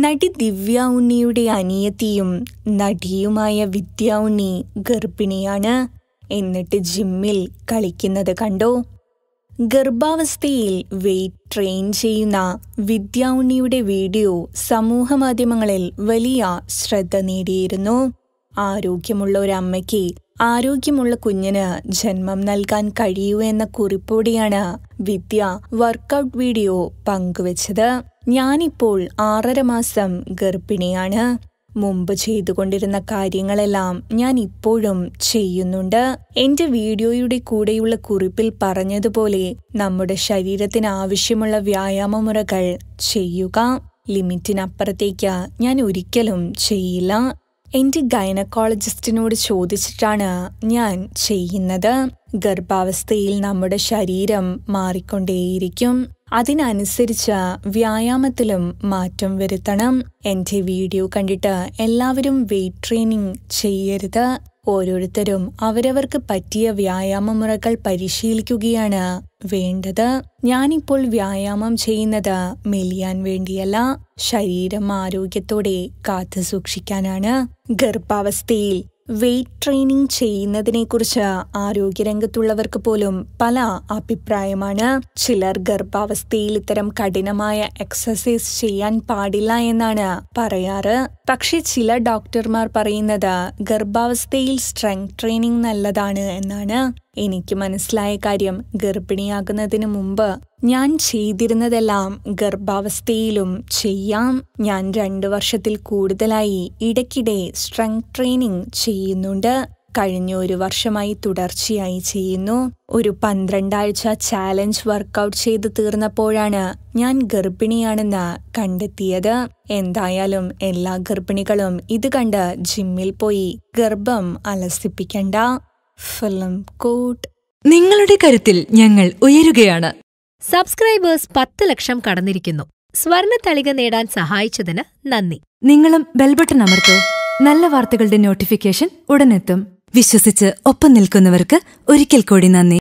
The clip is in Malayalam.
നടി ദിവ്യ ഉണ്ണിയുടെ അനിയത്തിയും നടിയുമായ വിദ്യ ഉണ്ണി ഗർഭിണിയാണ് എന്നിട്ട് ജിമ്മിൽ കളിക്കുന്നത് കണ്ടോ ഗർഭാവസ്ഥയിൽ വെയിറ്റ് ട്രെയിൻ ചെയ്യുന്ന വിദ്യ ഉണ്ണിയുടെ വീഡിയോ സമൂഹമാധ്യമങ്ങളിൽ വലിയ ശ്രദ്ധ നേടിയിരുന്നു ആരോഗ്യമുള്ള ഒരു അമ്മയ്ക്ക് ആരോഗ്യമുള്ള കുഞ്ഞിന് ജന്മം നൽകാൻ കഴിയൂ എന്ന കുറിപ്പോടെയാണ് വിദ്യ വർക്കൗട്ട് വീഡിയോ പങ്കുവച്ചത് ഞാനിപ്പോൾ ആറര മാസം ഗർഭിണിയാണ് മുമ്പ് ചെയ്തുകൊണ്ടിരുന്ന കാര്യങ്ങളെല്ലാം ഞാൻ ഇപ്പോഴും ചെയ്യുന്നുണ്ട് എന്റെ വീഡിയോയുടെ കൂടെയുള്ള കുറിപ്പിൽ പറഞ്ഞതുപോലെ നമ്മുടെ ശരീരത്തിന് ആവശ്യമുള്ള വ്യായാമമുറകൾ ചെയ്യുക ലിമിറ്റിനപ്പുറത്തേക്ക് ഞാൻ ഒരിക്കലും ചെയ്യില്ല എന്റെ ഗൈനക്കോളജിസ്റ്റിനോട് ചോദിച്ചിട്ടാണ് ഞാൻ ചെയ്യുന്നത് ഗർഭാവസ്ഥയിൽ നമ്മുടെ ശരീരം മാറിക്കൊണ്ടേയിരിക്കും അതിനനുസരിച്ച് വ്യായാമത്തിലും മാറ്റം വരുത്തണം എന്റെ വീഡിയോ കണ്ടിട്ട് എല്ലാവരും വെയിറ്റ് ട്രെയിനിങ് ചെയ്യരുത് ഓരോരുത്തരും അവരവർക്ക് പറ്റിയ വ്യായാമമുറകൾ പരിശീലിക്കുകയാണ് വേണ്ടത് ഞാനിപ്പോൾ വ്യായാമം ചെയ്യുന്നത് മെലിയാൻ വേണ്ടിയല്ല ശരീരം ആരോഗ്യത്തോടെ കാത്തു സൂക്ഷിക്കാനാണ് ഗർഭാവസ്ഥയിൽ വെയിറ്റ് ട്രെയിനിങ് ചെയ്യുന്നതിനെക്കുറിച്ച് ആരോഗ്യരംഗത്തുള്ളവർക്ക് പോലും പല അഭിപ്രായമാണ് ചിലർ ഗർഭാവസ്ഥയിൽ ഇത്തരം കഠിനമായ എക്സസൈസ് ചെയ്യാൻ പാടില്ല എന്നാണ് പറയാറ് പക്ഷെ ചില ഡോക്ടർമാർ പറയുന്നത് ഗർഭാവസ്ഥയിൽ സ്ട്രെങ്ത് ട്രെയിനിങ് നല്ലതാണ് എന്നാണ് എനിക്ക് മനസ്സിലായ കാര്യം ഗർഭിണിയാകുന്നതിന് മുമ്പ് ഞാൻ ചെയ്തിരുന്നതെല്ലാം ഗർഭാവസ്ഥയിലും ചെയ്യാം ഞാൻ രണ്ടു വർഷത്തിൽ കൂടുതലായി ഇടയ്ക്കിടെ സ്ട്രെങ്ത് ട്രെയിനിങ് ചെയ്യുന്നുണ്ട് കഴിഞ്ഞ ഒരു വർഷമായി തുടർച്ചയായി ചെയ്യുന്നു ഒരു പന്ത്രണ്ടാഴ്ച ചാലഞ്ച് വർക്കൗട്ട് ചെയ്ത് തീർന്നപ്പോഴാണ് ഞാൻ ഗർഭിണിയാണെന്ന് കണ്ടെത്തിയത് എന്തായാലും എല്ലാ ഗർഭിണികളും ഇത് കണ്ട് ജിമ്മിൽ പോയി ഗർഭം അലസിപ്പിക്കണ്ട ഫിലിം കോട്ട് നിങ്ങളുടെ കരുത്തിൽ ഞങ്ങൾ ഉയരുകയാണ് സബ്സ്ക്രൈബേഴ്സ് പത്ത് ലക്ഷം കടന്നിരിക്കുന്നു സ്വർണ തളിക നേടാൻ സഹായിച്ചതിന് നന്ദി നിങ്ങളും ബെൽബട്ടൺ അമർത്തോ നല്ല വാർത്തകളുടെ നോട്ടിഫിക്കേഷൻ ഉടനെത്തും വിശ്വസിച്ച് ഒപ്പം നിൽക്കുന്നവർക്ക് ഒരിക്കൽ കൂടി നന്ദി